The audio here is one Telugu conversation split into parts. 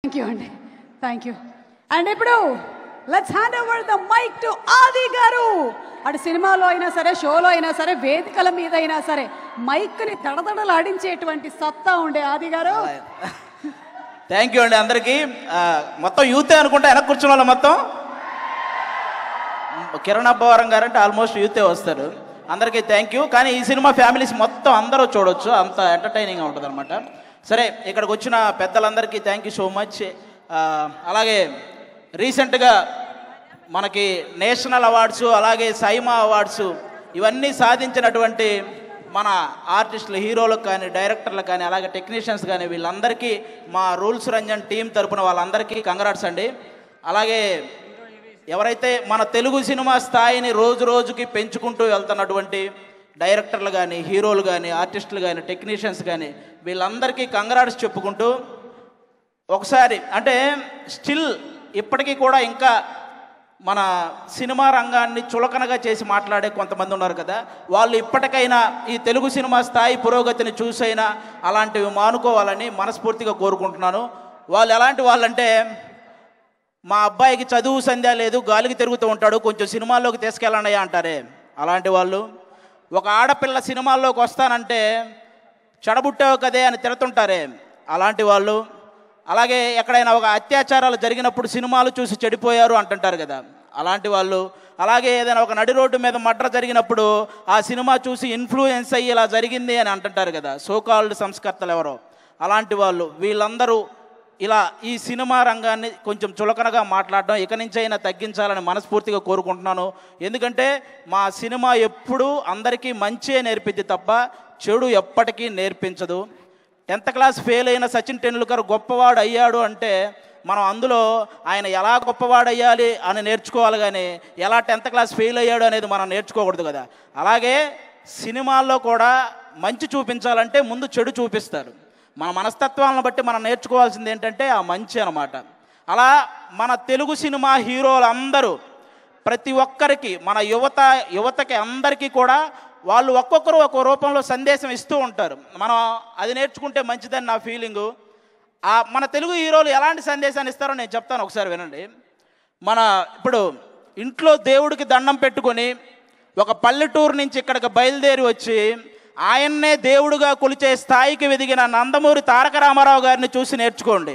థ్యాంక్ యూ అండి థ్యాంక్ యూ అండ్ ఇప్పుడు let's hand over the mike to Adi గారు అటు సినిమాలో అయినా సరే షోలో అయినా సరే వేదికల మీద అయినా సరే మైక్ని దడదడలాడించేటువంటి సత్తా ఉండే ఆది గారు థ్యాంక్ యూ అండి అందరికీ ఆ, మొత్తం యూతే అనుకుంటే వెనక కూర్చున్న వాళ్ళు మొత్తం కిరణ్ అబ్బవరం గారు అంటే ఆల్మోస్ట్ యూతే వస్తారు అందరికీ థ్యాంక్ యూ కానీ ఈ సినిమా ఫ్యామిలీస్ మొత్తం అందరూ చూడొచ్చు అంత ఎంటర్టైనింగ్గా ఉంటుంది అనమాట సరే ఇక్కడికి వచ్చిన పెద్దలందరికీ థ్యాంక్ యూ సో మచ్ అలాగే రీసెంట్గా మనకి నేషనల్ అవార్డ్స్ అలాగే సైమా అవార్డ్స్ ఇవన్నీ సాధించినటువంటి మన ఆర్టిస్టులు హీరోలకు కానీ డైరెక్టర్లకు కానీ అలాగే టెక్నీషియన్స్ కానీ వీళ్ళందరికీ మా రూల్స్ రంజన్ టీం తరపున వాళ్ళందరికీ కంగ్రాట్స్ అండి అలాగే ఎవరైతే మన తెలుగు సినిమా స్థాయిని రోజు రోజుకి పెంచుకుంటూ వెళ్తున్నటువంటి డైరెక్టర్లు కానీ హీరోలు కానీ ఆర్టిస్టులు కానీ టెక్నీషియన్స్ కానీ వీళ్ళందరికీ కంగ్రాట్స్ చెప్పుకుంటూ ఒకసారి అంటే స్టిల్ ఇప్పటికీ కూడా ఇంకా మన సినిమా రంగాన్ని చులకనగా చేసి మాట్లాడే కొంతమంది ఉన్నారు కదా వాళ్ళు ఇప్పటికైనా ఈ తెలుగు సినిమా స్థాయి పురోగతిని చూసైనా అలాంటివి మానుకోవాలని మనస్ఫూర్తిగా కోరుకుంటున్నాను వాళ్ళు ఎలాంటి వాళ్ళంటే మా అబ్బాయికి చదువు సంధ్య లేదు గాలికి తిరుగుతూ ఉంటాడు కొంచెం సినిమాల్లోకి తీసుకెళ్ళండి అంటారే అలాంటి వాళ్ళు ఒక ఆడపిల్ల సినిమాల్లోకి వస్తానంటే చెడబుట్టావు కదే అని తిడుతుంటారే అలాంటి వాళ్ళు అలాగే ఎక్కడైనా ఒక అత్యాచారాలు జరిగినప్పుడు సినిమాలు చూసి చెడిపోయారు అంటుంటారు కదా అలాంటి వాళ్ళు అలాగే ఏదైనా ఒక నడి రోడ్డు మీద మర్డర్ జరిగినప్పుడు ఆ సినిమా చూసి ఇన్ఫ్లుయెన్స్ అయ్యి ఇలా జరిగింది అని అంటుంటారు కదా సోకాల్డ్ సంస్కర్తలు ఎవరో అలాంటి వాళ్ళు వీళ్ళందరూ ఇలా ఈ సినిమా రంగాన్ని కొంచెం చులకనగా మాట్లాడడం ఇక నుంచి అయినా తగ్గించాలని మనస్ఫూర్తిగా కోరుకుంటున్నాను ఎందుకంటే మా సినిమా ఎప్పుడూ అందరికీ మంచే నేర్పిద్ది తప్ప చెడు ఎప్పటికీ నేర్పించదు టెన్త్ క్లాస్ ఫెయిల్ అయిన సచిన్ టెండూల్కర్ గొప్పవాడు అయ్యాడు అంటే మనం అందులో ఆయన ఎలా గొప్పవాడు అయ్యాలి అని నేర్చుకోవాలి కానీ ఎలా టెన్త్ క్లాస్ ఫెయిల్ అయ్యాడు అనేది మనం నేర్చుకోకూడదు కదా అలాగే సినిమాల్లో కూడా మంచి చూపించాలంటే ముందు చెడు చూపిస్తారు మన మనస్తత్వాలను బట్టి మనం నేర్చుకోవాల్సింది ఏంటంటే ఆ మంచి అన్నమాట అలా మన తెలుగు సినిమా హీరోలందరూ ప్రతి ఒక్కరికి మన యువత యువతకి అందరికీ కూడా వాళ్ళు ఒక్కొక్కరు ఒక్కో రూపంలో సందేశం ఇస్తూ ఉంటారు మనం అది నేర్చుకుంటే మంచిదని నా ఫీలింగు ఆ మన తెలుగు హీరోలు ఎలాంటి సందేశాన్ని ఇస్తారో నేను చెప్తాను ఒకసారి వినండి మన ఇప్పుడు ఇంట్లో దేవుడికి దండం పెట్టుకొని ఒక పల్లెటూరు నుంచి ఇక్కడికి బయలుదేరి వచ్చి ఆయన్నే దేవుడుగా కొలిచే స్థాయికి ఎదిగిన నందమూరి తారక రామారావు గారిని చూసి నేర్చుకోండి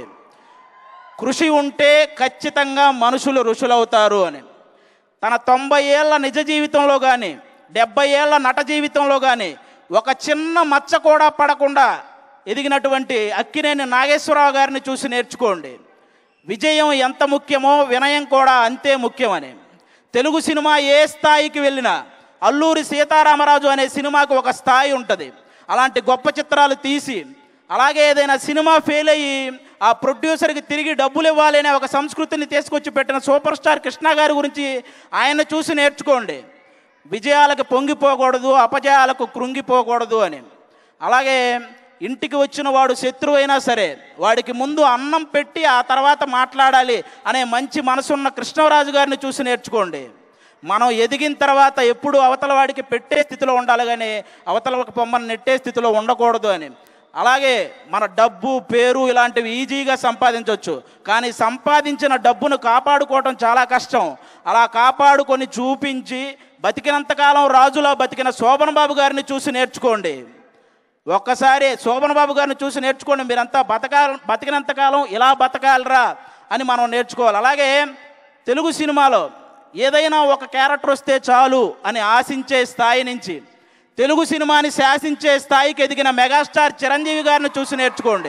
కృషి ఉంటే ఖచ్చితంగా మనుషులు ఋషులవుతారు అని తన తొంభై ఏళ్ళ నిజ జీవితంలో కానీ డెబ్బై ఏళ్ళ నట జీవితంలో కానీ ఒక చిన్న మచ్చ కూడా పడకుండా ఎదిగినటువంటి అక్కినేని నాగేశ్వరరావు గారిని చూసి నేర్చుకోండి విజయం ఎంత ముఖ్యమో వినయం కూడా అంతే ముఖ్యమని తెలుగు సినిమా ఏ స్థాయికి వెళ్ళినా అల్లూరి సీతారామరాజు అనే సినిమాకు ఒక స్థాయి ఉంటుంది అలాంటి గొప్ప చిత్రాలు తీసి అలాగే ఏదైనా సినిమా ఫెయిల్ అయ్యి ఆ ప్రొడ్యూసర్కి తిరిగి డబ్బులు ఇవ్వాలి అనే ఒక సంస్కృతిని తీసుకొచ్చి పెట్టిన సూపర్ స్టార్ కృష్ణ గారి గురించి ఆయన చూసి నేర్చుకోండి విజయాలకు పొంగిపోకూడదు అపజయాలకు కృంగిపోకూడదు అని అలాగే ఇంటికి వచ్చిన వాడు శత్రువు అయినా సరే వాడికి ముందు అన్నం పెట్టి ఆ తర్వాత మాట్లాడాలి అనే మంచి మనసున్న కృష్ణరాజు గారిని చూసి నేర్చుకోండి మనం ఎదిగిన తర్వాత ఎప్పుడు అవతల వాడికి పెట్టే స్థితిలో ఉండాలి కానీ అవతల పొమ్మని నెట్టే స్థితిలో ఉండకూడదు అని అలాగే మన డబ్బు పేరు ఇలాంటివి ఈజీగా సంపాదించవచ్చు కానీ సంపాదించిన డబ్బును కాపాడుకోవటం చాలా కష్టం అలా కాపాడుకొని చూపించి బతికినంతకాలం రాజులా బతికిన శోభన్ బాబు గారిని చూసి నేర్చుకోండి ఒక్కసారి శోభన్ బాబు గారిని చూసి నేర్చుకోండి మీరంతా బతకాల బతికినంతకాలం ఇలా బతకాలరా అని మనం నేర్చుకోవాలి అలాగే తెలుగు సినిమాలో ఏదైనా ఒక క్యారెక్టర్ వస్తే చాలు అని ఆశించే స్థాయి నుంచి తెలుగు సినిమాని శాసించే స్థాయికి ఎదిగిన మెగాస్టార్ చిరంజీవి గారిని చూసి నేర్చుకోండి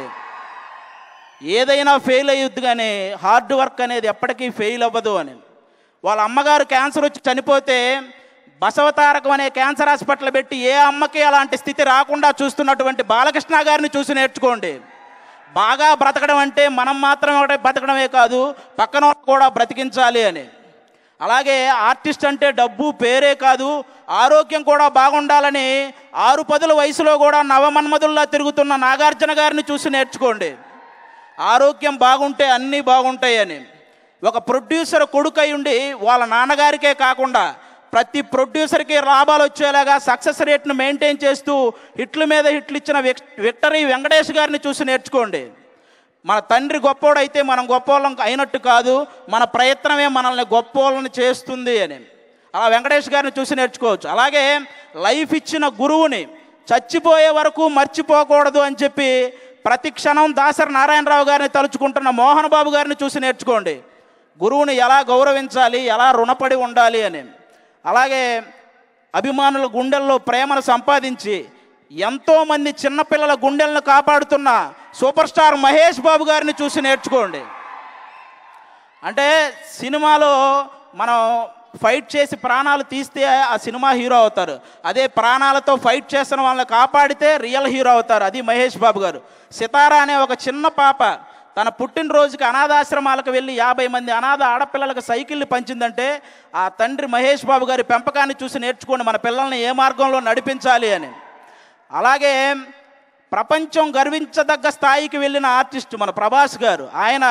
ఏదైనా ఫెయిల్ అయ్యొద్దు కానీ హార్డ్ వర్క్ అనేది ఎప్పటికీ ఫెయిల్ అవ్వదు అని వాళ్ళ అమ్మగారు క్యాన్సర్ వచ్చి చనిపోతే బసవతారకం అనే క్యాన్సర్ హాస్పిటల్ పెట్టి ఏ అమ్మకి అలాంటి స్థితి రాకుండా చూస్తున్నటువంటి బాలకృష్ణ గారిని చూసి నేర్చుకోండి బాగా బ్రతకడం అంటే మనం మాత్రమే ఒకటే బ్రతకడమే కాదు పక్కన వాళ్ళని కూడా బ్రతికించాలి అని అలాగే ఆర్టిస్ట్ అంటే డబ్బు పేరే కాదు ఆరోగ్యం కూడా బాగుండాలని ఆరు పదుల వయసులో కూడా నవమన్మధుల్లా తిరుగుతున్న నాగార్జున గారిని చూసి నేర్చుకోండి ఆరోగ్యం బాగుంటే అన్నీ బాగుంటాయి అని ఒక ప్రొడ్యూసర్ కొడుకై ఉండి వాళ్ళ నాన్నగారికే కాకుండా ప్రతి ప్రొడ్యూసర్కి లాభాలు వచ్చేలాగా సక్సెస్ రేట్ను మెయింటైన్ చేస్తూ హిట్ల మీద హిట్లు ఇచ్చిన విక్- విక్టరీ వెంకటేష్ గారిని చూసి నేర్చుకోండి మన తండ్రి గొప్పోడైతే మనం గొప్పోళ్ళం అయినట్టు కాదు మన ప్రయత్నమే మనల్ని గొప్పోళ్ళని చేస్తుంది అని అలా వెంకటేష్ గారిని చూసి నేర్చుకోవచ్చు అలాగే లైఫ్ ఇచ్చిన గురువుని చచ్చిపోయే వరకు మర్చిపోకూడదు అని చెప్పి ప్రతి క్షణం దాసరి నారాయణరావు గారిని తలుచుకుంటున్న మోహన్ బాబు గారిని చూసి నేర్చుకోండి గురువుని ఎలా గౌరవించాలి ఎలా రుణపడి ఉండాలి అని అలాగే అభిమానుల గుండెల్లో ప్రేమను సంపాదించి ఎంతోమంది చిన్నపిల్లల గుండెలను కాపాడుతున్న సూపర్ స్టార్ మహేష్ బాబు గారిని చూసి నేర్చుకోండి అంటే సినిమాలో మనం ఫైట్ చేసి ప్రాణాలు తీస్తే ఆ సినిమా హీరో అవుతారు అదే ప్రాణాలతో ఫైట్ చేసిన వాళ్ళని కాపాడితే రియల్ హీరో అవుతారు అది మహేష్ బాబు గారు సితారా అనే ఒక చిన్న పాప తన పుట్టినరోజుకి అనాథాశ్రమాలకు వెళ్ళి యాభై మంది అనాథ ఆడపిల్లలకు సైకిళ్ళు పంచిందంటే ఆ తండ్రి మహేష్ బాబు గారి పెంపకాన్ని చూసి నేర్చుకోండి మన పిల్లల్ని ఏ మార్గంలో నడిపించాలి అని అలాగే ప్రపంచం గర్వించదగ్గ స్థాయికి వెళ్ళిన ఆర్టిస్ట్ మన ప్రభాస్ గారు ఆయన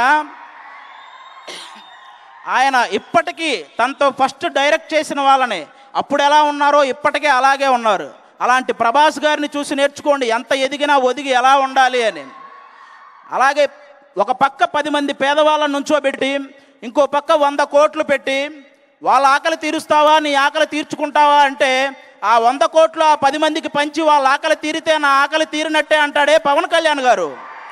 ఆయన ఇప్పటికీ తనతో ఫస్ట్ డైరెక్ట్ చేసిన వాళ్ళని అప్పుడు ఎలా ఉన్నారో ఇప్పటికే అలాగే ఉన్నారు అలాంటి ప్రభాస్ గారిని చూసి నేర్చుకోండి ఎంత ఎదిగినా ఒదిగి ఎలా ఉండాలి అని అలాగే ఒక పక్క పది మంది పేదవాళ్ళని నుంచోబెట్టి ఇంకో పక్క వంద కోట్లు పెట్టి వాళ్ళ ఆకలి తీరుస్తావా నీ ఆకలి తీర్చుకుంటావా అంటే ఆ వంద కోట్లు ఆ పది మందికి పంచి వాళ్ళ ఆకలి తీరితే నా ఆకలి తీరినట్టే అంటాడే పవన్ కళ్యాణ్ గారు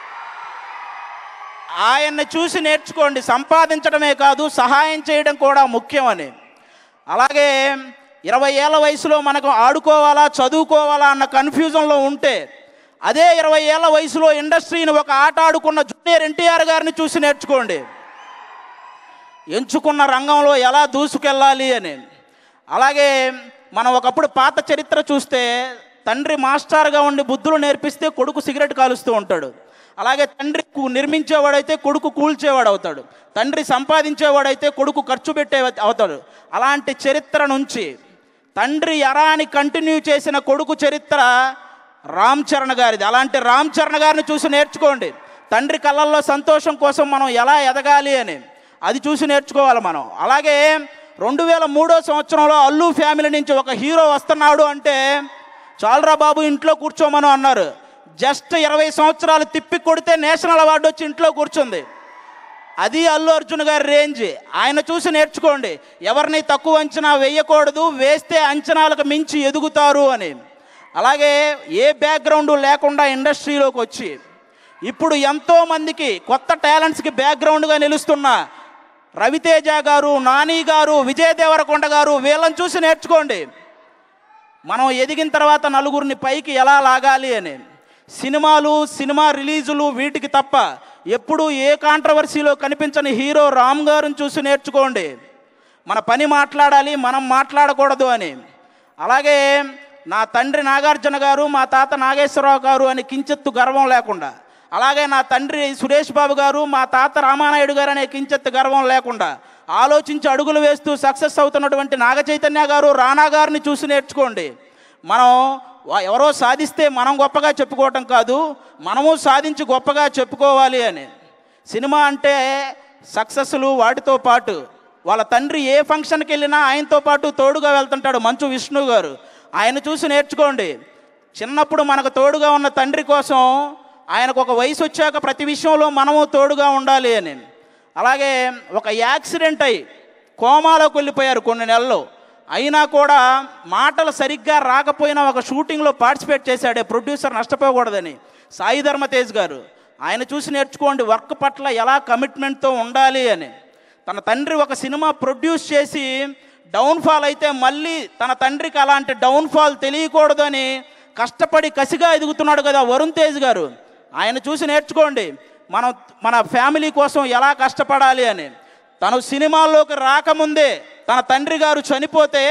ఆయన్ని చూసి నేర్చుకోండి సంపాదించడమే కాదు సహాయం చేయడం కూడా ముఖ్యమని అలాగే ఇరవై ఏళ్ళ వయసులో మనకు ఆడుకోవాలా చదువుకోవాలా అన్న కన్ఫ్యూజన్లో ఉంటే అదే ఇరవై ఏళ్ళ వయసులో ఇండస్ట్రీని ఒక ఆట ఆడుకున్న జూనియర్ ఎన్టీఆర్ గారిని చూసి నేర్చుకోండి ఎంచుకున్న రంగంలో ఎలా దూసుకెళ్ళాలి అని అలాగే మనం ఒకప్పుడు పాత చరిత్ర చూస్తే తండ్రి మాస్టర్గా ఉండి బుద్ధులు నేర్పిస్తే కొడుకు సిగరెట్ కాలుస్తూ ఉంటాడు అలాగే తండ్రి కు- నిర్మించేవాడైతే కొడుకు కూల్చేవాడు అవుతాడు తండ్రి సంపాదించేవాడైతే కొడుకు ఖర్చు పెట్టే అవుతాడు అలాంటి చరిత్ర నుంచి తండ్రి ఎరాని కంటిన్యూ చేసిన కొడుకు చరిత్ర రామ్ చరణ్ గారిది అలాంటి రామ్ చరణ్ గారిని చూసి నేర్చుకోండి తండ్రి కళ్ళల్లో సంతోషం కోసం మనం ఎలా ఎదగాలి అని అది చూసి నేర్చుకోవాలి మనం అలాగే రెండు వేల మూడో సంవత్సరంలో అల్లు ఫ్యామిలీ నుంచి ఒక హీరో వస్తున్నాడు అంటే చాలరా బాబు ఇంట్లో కూర్చోమను అన్నారు జస్ట్ ఇరవై సంవత్సరాలు తిప్పి కొడితే నేషనల్ అవార్డు వచ్చి ఇంట్లో కూర్చుంది అది అల్లు అర్జున్ గారి రేంజ్ ఆయన చూసి నేర్చుకోండి ఎవరిని తక్కువ అంచనా వేయకూడదు వేస్తే అంచనాలకు మించి ఎదుగుతారు అని అలాగే ఏ బ్యాక్గ్రౌండ్ లేకుండా ఇండస్ట్రీలోకి వచ్చి ఇప్పుడు ఎంతో మందికి కొత్త టాలెంట్స్కి బ్యాక్గ్రౌండ్గా నిలుస్తున్న రవితేజ గారు నాని గారు విజయ్ దేవరకొండ గారు వీళ్ళని చూసి నేర్చుకోండి మనం ఎదిగిన తర్వాత నలుగురిని పైకి ఎలా లాగాలి అని సినిమాలు సినిమా రిలీజులు వీటికి తప్ప ఎప్పుడు ఏ కాంట్రవర్సీలో కనిపించని హీరో రామ్ గారిని చూసి నేర్చుకోండి మన పని మాట్లాడాలి మనం మాట్లాడకూడదు అని అలాగే నా తండ్రి నాగార్జున గారు మా తాత నాగేశ్వరరావు గారు అని కించెత్తు గర్వం లేకుండా అలాగే నా తండ్రి సురేష్ బాబు గారు మా తాత రామానాయుడు గారు అనే కించెత్తు గర్వం లేకుండా ఆలోచించి అడుగులు వేస్తూ సక్సెస్ అవుతున్నటువంటి నాగ చైతన్య గారు రానా గారిని చూసి నేర్చుకోండి మనం వా- ఎవరో సాధిస్తే మనం గొప్పగా చెప్పుకోవటం కాదు మనము సాధించి గొప్పగా చెప్పుకోవాలి అని సినిమా అంటే సక్సెస్లు వాటితో పాటు వాళ్ళ తండ్రి ఏ ఫంక్షన్కి వెళ్ళినా ఆయనతో పాటు తోడుగా వెళ్తుంటాడు మంచు విష్ణు గారు ఆయన చూసి నేర్చుకోండి చిన్నప్పుడు మనకు తోడుగా ఉన్న తండ్రి కోసం ఆయనకు ఒక వయసు వచ్చాక ప్రతి విషయంలో మనము తోడుగా ఉండాలి అని అలాగే ఒక యాక్సిడెంట్ అయి కోమాలోకి వెళ్ళిపోయారు కొన్ని నెలలు అయినా కూడా మాటలు సరిగ్గా రాకపోయినా ఒక షూటింగ్లో పార్టిసిపేట్ చేశాడే ప్రొడ్యూసర్ నష్టపోకూడదని సాయి ధర్మతేజ్ గారు ఆయన చూసి నేర్చుకోండి వర్క్ పట్ల ఎలా కమిట్మెంట్తో ఉండాలి అని తన తండ్రి ఒక సినిమా ప్రొడ్యూస్ చేసి డౌన్ఫాల్ అయితే మళ్ళీ తన తండ్రికి అలాంటి డౌన్ఫాల్ తెలియకూడదు అని కష్టపడి కసిగా ఎదుగుతున్నాడు కదా వరుణ్ తేజ్ గారు ఆయన చూసి నేర్చుకోండి మనం మన ఫ్యామిలీ కోసం ఎలా కష్టపడాలి అని తను సినిమాల్లోకి రాకముందే తన తండ్రి గారు చనిపోతే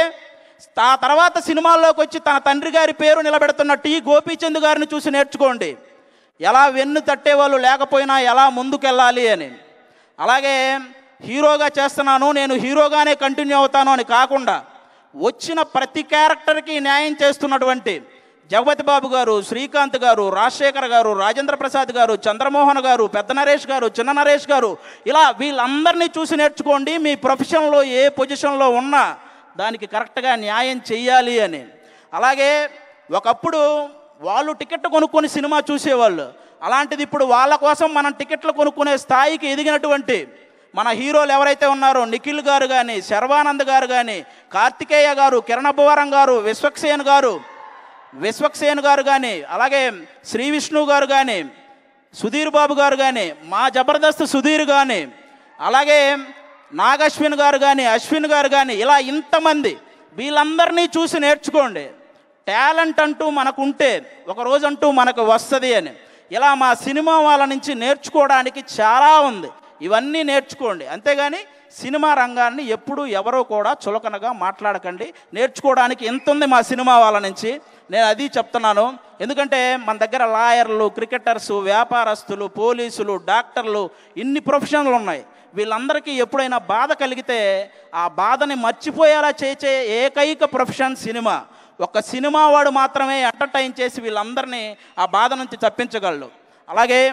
ఆ తర్వాత సినిమాల్లోకి వచ్చి తన తండ్రి గారి పేరు నిలబెడుతున్న టి గోపీచంద్ గారిని చూసి నేర్చుకోండి ఎలా వెన్ను తట్టేవాళ్ళు లేకపోయినా ఎలా ముందుకెళ్ళాలి అని అలాగే హీరోగా చేస్తున్నాను నేను హీరోగానే కంటిన్యూ అవుతాను అని కాకుండా వచ్చిన ప్రతి క్యారెక్టర్కి న్యాయం చేస్తున్నటువంటి జగపతి బాబు గారు శ్రీకాంత్ గారు రాజశేఖర్ గారు రాజేంద్ర ప్రసాద్ గారు చంద్రమోహన్ గారు పెద్ద నరేష్ గారు చిన్న నరేష్ గారు ఇలా వీళ్ళందరినీ చూసి నేర్చుకోండి మీ ప్రొఫెషన్లో ఏ పొజిషన్లో ఉన్నా దానికి కరెక్ట్గా న్యాయం చెయ్యాలి అని అలాగే ఒకప్పుడు వాళ్ళు టికెట్ కొనుక్కొని సినిమా చూసేవాళ్ళు అలాంటిది ఇప్పుడు వాళ్ళ కోసం మనం టికెట్లు కొనుక్కునే స్థాయికి ఎదిగినటువంటి మన హీరోలు ఎవరైతే ఉన్నారో నిఖిల్ గారు కానీ శర్వానంద్ గారు కానీ కార్తికేయ గారు కిరణభవరం గారు విశ్వక్సేన్ గారు విశ్వక్సేన్ గారు కానీ అలాగే శ్రీ విష్ణు గారు కానీ సుధీర్ బాబు గారు కానీ మా జబర్దస్త్ సుధీర్ కానీ అలాగే నాగశ్విన్ గారు కానీ అశ్విన్ గారు కానీ ఇలా ఇంతమంది వీళ్ళందరినీ చూసి నేర్చుకోండి టాలెంట్ అంటూ మనకుంటే ఒక రోజంటూ మనకు వస్తుంది అని ఇలా మా సినిమా వాళ్ళ నుంచి నేర్చుకోవడానికి చాలా ఉంది ఇవన్నీ నేర్చుకోండి అంతేగాని సినిమా రంగాన్ని ఎప్పుడూ ఎవరో కూడా చులకనగా మాట్లాడకండి నేర్చుకోవడానికి ఎంత ఉంది మా సినిమా వాళ్ళ నుంచి నేను అది చెప్తున్నాను ఎందుకంటే మన దగ్గర లాయర్లు క్రికెటర్స్ వ్యాపారస్తులు పోలీసులు డాక్టర్లు ఇన్ని ప్రొఫెషన్లు ఉన్నాయి వీళ్ళందరికీ ఎప్పుడైనా బాధ కలిగితే ఆ బాధని మర్చిపోయేలా చేసే ఏకైక ప్రొఫెషన్ సినిమా ఒక సినిమా వాడు మాత్రమే ఎంటర్టైన్ చేసి వీళ్ళందరినీ ఆ బాధ నుంచి తప్పించగలడు అలాగే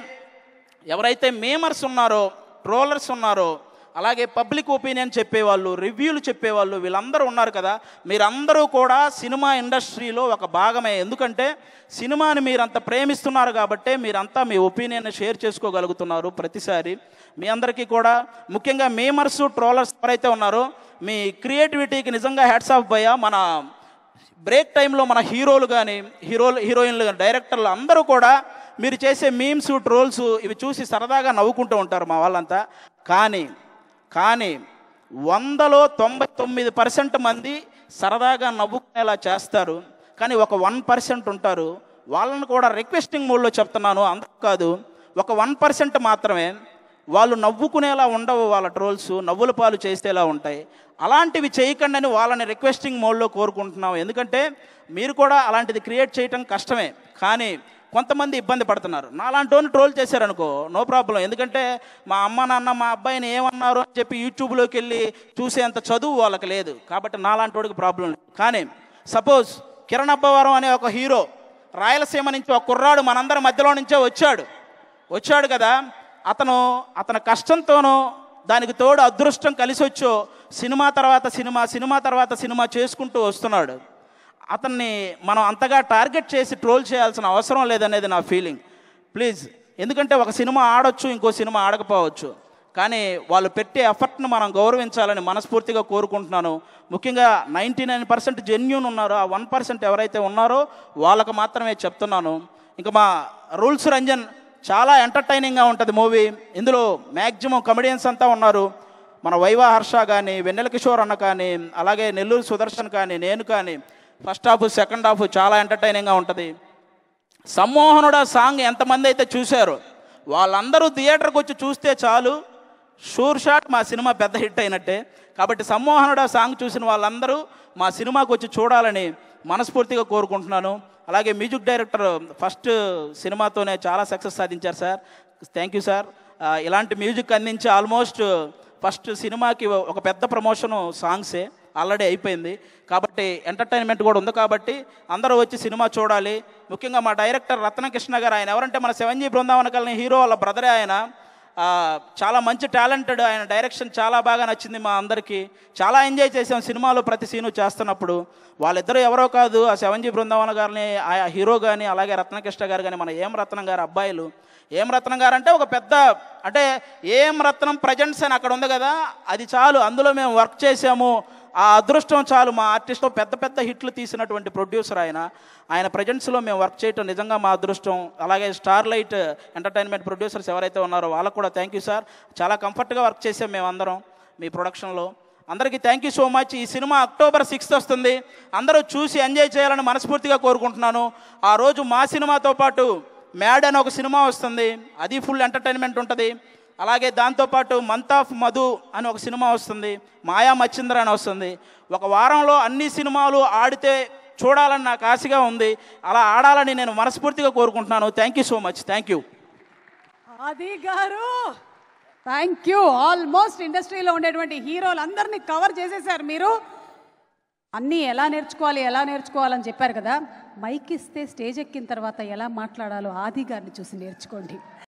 ఎవరైతే మేమర్స్ ఉన్నారో ట్రోలర్స్ ఉన్నారో అలాగే పబ్లిక్ ఒపీనియన్ చెప్పేవాళ్ళు రివ్యూలు చెప్పేవాళ్ళు వీళ్ళందరూ ఉన్నారు కదా మీరందరూ కూడా సినిమా ఇండస్ట్రీలో ఒక భాగమే ఎందుకంటే సినిమాని మీరంత ప్రేమిస్తున్నారు కాబట్టే మీరంతా మీ ఒపీనియన్ షేర్ చేసుకోగలుగుతున్నారు ప్రతిసారి మీ అందరికీ కూడా ముఖ్యంగా మేమర్స్ ట్రోలర్స్ ఎవరైతే ఉన్నారో మీ క్రియేటివిటీకి నిజంగా హ్యాట్స్ ఆఫ్ భయ మన బ్రేక్ టైంలో మన హీరోలు కానీ హీరోలు హీరోయిన్లు కానీ డైరెక్టర్లు అందరూ కూడా మీరు చేసే మీమ్స్ ట్రోల్స్ ఇవి చూసి సరదాగా నవ్వుకుంటూ ఉంటారు మా వాళ్ళంతా కానీ కానీ వందలో తొంభై తొమ్మిది పర్సెంట్ మంది సరదాగా నవ్వుకునేలా చేస్తారు కానీ ఒక వన్ పర్సెంట్ ఉంటారు వాళ్ళని కూడా రిక్వెస్టింగ్ మోడ్లో చెప్తున్నాను అందరూ కాదు ఒక వన్ పర్సెంట్ మాత్రమే వాళ్ళు నవ్వుకునేలా ఉండవు వాళ్ళ ట్రోల్స్ నవ్వుల పాలు చేసేలా ఉంటాయి అలాంటివి చేయకండి అని వాళ్ళని రిక్వెస్టింగ్ మోడ్లో కోరుకుంటున్నాం ఎందుకంటే మీరు కూడా అలాంటిది క్రియేట్ చేయటం కష్టమే కానీ కొంతమంది ఇబ్బంది పడుతున్నారు నాలాంటి వాళ్ళని ట్రోల్ చేశారనుకో నో ప్రాబ్లం ఎందుకంటే మా అమ్మ నాన్న మా అబ్బాయిని ఏమన్నారు అని చెప్పి యూట్యూబ్లోకి వెళ్ళి చూసేంత చదువు వాళ్ళకి లేదు కాబట్టి నాలాంటి వాడికి ప్రాబ్లం లేదు కానీ సపోజ్ కిరణ్ అబ్బవరం అనే ఒక హీరో రాయలసీమ నుంచి ఒక కుర్రాడు మనందరి మధ్యలో నుంచే వచ్చాడు వచ్చాడు కదా అతను అతని కష్టంతోనూ దానికి తోడు అదృష్టం కలిసి వచ్చో సినిమా తర్వాత సినిమా సినిమా తర్వాత సినిమా చేసుకుంటూ వస్తున్నాడు అతన్ని మనం అంతగా టార్గెట్ చేసి ట్రోల్ చేయాల్సిన అవసరం లేదనేది నా ఫీలింగ్ ప్లీజ్ ఎందుకంటే ఒక సినిమా ఆడొచ్చు ఇంకో సినిమా ఆడకపోవచ్చు కానీ వాళ్ళు పెట్టే ఎఫర్ట్ను మనం గౌరవించాలని మనస్ఫూర్తిగా కోరుకుంటున్నాను ముఖ్యంగా నైంటీ నైన్ పర్సెంట్ జెన్యున్ ఉన్నారో ఆ వన్ పర్సెంట్ ఎవరైతే ఉన్నారో వాళ్ళకు మాత్రమే చెప్తున్నాను ఇంకా మా రూల్స్ రంజన్ చాలా ఎంటర్టైనింగ్గా ఉంటుంది మూవీ ఇందులో మ్యాక్సిమం కమెడియన్స్ అంతా ఉన్నారు మన వైవా హర్ష కానీ వెన్నెల కిషోర్ అన్న కానీ అలాగే నెల్లూరు సుదర్శన్ కానీ నేను కానీ ఫస్ట్ హాఫ్ సెకండ్ హాఫ్ చాలా ఎంటర్టైనింగ్గా ఉంటుంది సమ్మోహనుడు సాంగ్ ఎంతమంది అయితే చూశారో వాళ్ళందరూ థియేటర్కి వచ్చి చూస్తే చాలు షూర్ షాట్ మా సినిమా పెద్ద హిట్ అయినట్టే కాబట్టి సమ్మోహనుడు సాంగ్ చూసిన వాళ్ళందరూ మా సినిమాకి వచ్చి చూడాలని మనస్ఫూర్తిగా కోరుకుంటున్నాను అలాగే మ్యూజిక్ డైరెక్టర్ ఫస్ట్ సినిమాతోనే చాలా సక్సెస్ సాధించారు సార్ థ్యాంక్ యూ సార్ ఆ, ఇలాంటి మ్యూజిక్ అందించి ఆల్మోస్ట్ ఫస్ట్ సినిమాకి ఒక పెద్ద ప్రమోషను సాంగ్సే ఆల్రెడీ అయిపోయింది కాబట్టి ఎంటర్టైన్మెంట్ కూడా ఉంది కాబట్టి అందరూ వచ్చి సినిమా చూడాలి ముఖ్యంగా మా డైరెక్టర్ రత్నకృష్ణ గారు ఆయన ఎవరంటే మన సెవెన్ జీ బృందావన కలిగిన హీరో వాళ్ళ బ్రదరే ఆయన ఆ, చాలా మంచి టాలెంటెడ్ ఆయన డైరెక్షన్ చాలా బాగా నచ్చింది మా అందరికీ చాలా ఎంజాయ్ చేసాం సినిమాలో ప్రతి సీను చేస్తున్నప్పుడు వాళ్ళిద్దరూ ఎవరో కాదు ఆ సెవెన్ జీ బృందావన గారిని ఆ హీరో కానీ అలాగే రత్నకృష్ణ గారు కానీ మన ఏం రత్నం గారు అబ్బాయిలు ఏం రత్నం గారు అంటే ఒక పెద్ద అంటే ఏం రత్నం ప్రజెంట్స్ అని అక్కడ ఉంది కదా అది చాలు అందులో మేము వర్క్ చేసాము ఆ అదృష్టం చాలు మా ఆర్టిస్ట్లో పెద్ద పెద్ద హిట్లు తీసినటువంటి ప్రొడ్యూసర్ ఆయన ఆయన ప్రజెంట్స్లో మేము వర్క్ చేయటం నిజంగా మా అదృష్టం అలాగే స్టార్ లైట్ ఎంటర్టైన్మెంట్ ప్రొడ్యూసర్స్ ఎవరైతే ఉన్నారో వాళ్ళకు కూడా థ్యాంక్ యూ సార్ చాలా కంఫర్ట్గా వర్క్ చేసాం మేమందరం మీ ప్రొడక్షన్లో అందరికీ థ్యాంక్ యూ సో మచ్ ఈ సినిమా అక్టోబర్ సిక్స్త్ వస్తుంది అందరూ చూసి ఎంజాయ్ చేయాలని మనస్ఫూర్తిగా కోరుకుంటున్నాను ఆ రోజు మా సినిమాతో పాటు మ్యాడ్ అని ఒక సినిమా వస్తుంది అది ఫుల్ ఎంటర్టైన్మెంట్ ఉంటుంది అలాగే దాంతోపాటు మంత్ ఆఫ్ మధు అని ఒక సినిమా వస్తుంది మాయా మచ్చింద్ర అని వస్తుంది ఒక వారంలో అన్ని సినిమాలు ఆడితే చూడాలని నాకు ఆశగా ఉంది అలా ఆడాలని నేను మనస్ఫూర్తిగా కోరుకుంటున్నాను thank you so much thank you Adi గారు థ్యాంక్ యూ ఆల్మోస్ట్ ఇండస్ట్రీలో ఉండేటువంటి హీరోలు అందరినీ కవర్ చేసేసారు మీరు అన్నీ ఎలా నేర్చుకోవాలి ఎలా నేర్చుకోవాలని చెప్పారు కదా మైక్ ఇస్తే స్టేజ్ ఎక్కిన తర్వాత ఎలా మాట్లాడాలో ఆది గారిని చూసి నేర్చుకోండి